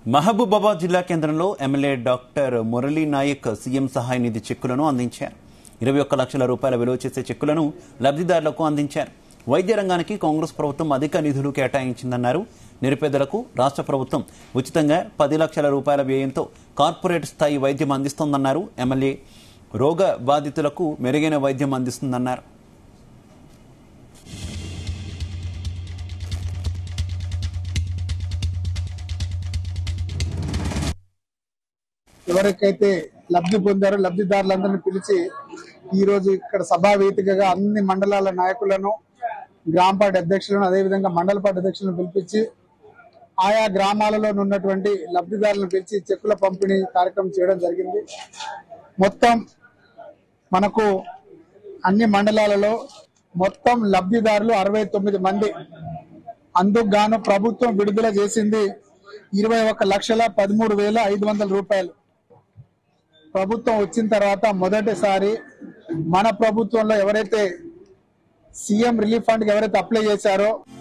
మహబూబాబాద్ జిల్లా కేంద్రంలో MLA doctor Murali Naik CM సహాయ నిధి చెక్కులను అందించారు ఇరవై ఒక్క లక్షల రూపాయల విలువ చేసే చెక్కులను లబ్ధిదారులకు అందించారు వైద్య రంగానికి కాంగ్రెస్ ప్రభుత్వం అధిక నిధులు కేటాయించిందన్నారు నిరుపేదలకు రాష్ట్ర ప్రభుత్వం ఉచితంగా పది లక్షల రూపాయల వ్యయంతో కార్పొరేట్ స్థాయి వైద్యం అందిస్తోందన్నారు ఎమ్మెల్యే రోగ బాధితులకు మెరుగైన వైద్యం అందిస్తుందన్నారు ఎవరికైతే లబ్ధి పొందారో లబ్ధిదారులందరినీ పిలిచి ఈ రోజు ఇక్కడ సభా వేదికగా అన్ని మండలాల నాయకులను గ్రామ పార్టీ అధ్యక్షులను అదేవిధంగా మండల పార్టీ అధ్యక్షులను పిలిపించి ఆయా గ్రామాలలో ఉన్నటువంటి లబ్ధిదారులను పిలిచి చెక్కుల పంపిణీ కార్యక్రమం చేయడం జరిగింది మొత్తం మనకు అన్ని మండలాలలో మొత్తం లబ్ధిదారులు అరవై తొమ్మిది మంది అందుకు గాను ప్రభుత్వం విడుదల చేసింది ఇరవై ఒక లక్షల పదమూడు వేల ఐదు వందల రూపాయలు ప్రభుత్వం వచ్చిన తర్వాత మొదటిసారి మన ప్రభుత్వంలో ఎవరైతే సీఎం రిలీఫ్ ఫండ్ ఎవరైతే అప్లై చేశారో